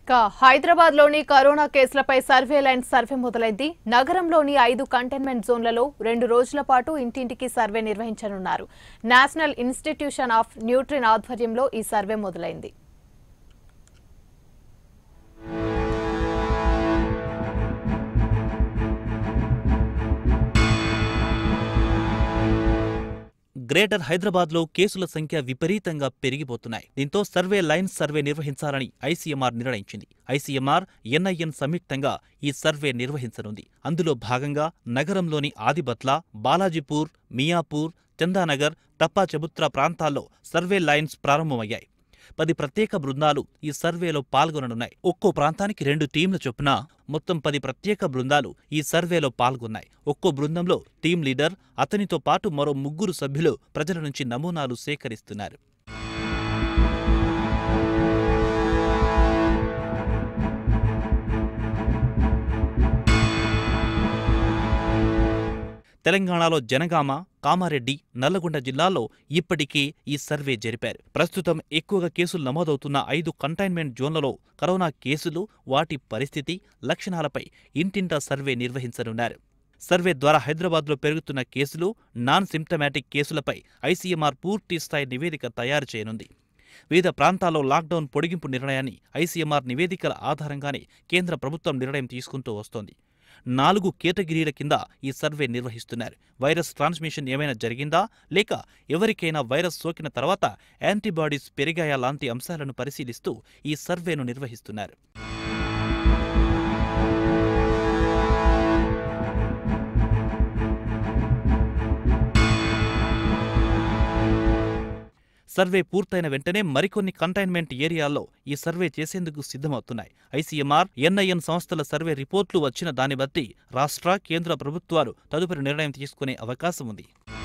ఇక హైదరాబాద్ లోని corona కేసులపై surveillance survey మొదలైంది నగరంలోని ఐదు కంటైన్మెంట్ జోన్లలో రెండు రోజుల పాటు ఇంటింటికి సర్వే నిర్వహించనున్నారు నేషనల్ ఇన్స్టిట్యూషన్ ఆఫ్ న్యూట్రిన్ ఆధ్వర్యంలో ఈ సర్వే మొదలైంది గ్రేటర్ హైదరాబాద్లో కేసుల సంఖ్య విపరీతంగా పెరిగిపోతున్నాయి దీంతో సర్వే లైన్స్ సర్వే నిర్వహించాలని ఐసీఎంఆర్ నిర్ణయించింది ఐసీఎంఆర్ ఎన్ఐఎన్ సంయుక్తంగా ఈ సర్వే నిర్వహించనుంది అందులో భాగంగా నగరంలోని ఆదిబట్ల బాలాజీపూర్ మియాపూర్ చందానగర్ తప్పా చబుత్రా ప్రాంతాల్లో సర్వే లైన్స్ ప్రారంభమయ్యాయి పది ప్రత్యేక బృందాలు ఈ సర్వేలో పాల్గొననున్నాయి ఒక్కో ప్రాంతానికి రెండు టీంల చొప్పున మొత్తం పది ప్రత్యేక బృందాలు ఈ సర్వేలో పాల్గొన్నాయి ఒక్కో బృందంలో టీం లీడర్ అతనితో పాటు మరో ముగ్గురు సభ్యులు ప్రజల నుంచి నమూనాలు సేకరిస్తున్నారు తెలంగాణలో జనగామ కామారెడ్డి నల్లగొండ జిల్లాల్లో ఇప్పటికే ఈ సర్వే జరిపారు ప్రస్తుతం ఎక్కువగా కేసులు నమోదవుతున్న ఐదు కంటైన్మెంట్ జోన్లలో కరోనా కేసులు వాటి పరిస్థితి లక్షణాలపై ఇంటింటా సర్వే నిర్వహించనున్నారు సర్వే ద్వారా హైదరాబాద్లో పెరుగుతున్న కేసులు నాన్ సిమ్టమాటిక్ కేసులపై ఐసీఎంఆర్ పూర్తి స్థాయి నివేదిక తయారు చేయనుంది వివిధ ప్రాంతాల్లో లాక్డౌన్ పొడిగింపు నిర్ణయాన్ని ఐసీఎంఆర్ నివేదికల ఆధారంగానే కేంద్ర ప్రభుత్వం నిర్ణయం తీసుకుంటూ వస్తోంది నాలుగు కేటగిరీల కింద ఈ సర్వే నిర్వహిస్తున్నారు వైరస్ ట్రాన్స్మిషన్ ఏమైనా జరిగిందా లేక ఎవరికైనా వైరస్ సోకిన తర్వాత యాంటీబాడీస్ పెరిగాయా లాంటి అంశాలను పరిశీలిస్తూ ఈ సర్వేను నిర్వహిస్తున్నారు సర్వే పూర్తయిన వెంటనే మరికొన్ని కంటైన్మెంట్ ఏరియాల్లో ఈ సర్వే చేసేందుకు సిద్ధమవుతున్నాయి ఐసీఎంఆర్ ఎన్ఐఎన్ సంస్థల సర్వే రిపోర్టులు వచ్చిన దాన్ని బట్టి రాష్ట్ర కేంద్ర ప్రభుత్వాలు తదుపరి నిర్ణయం తీసుకునే అవకాశం ఉంది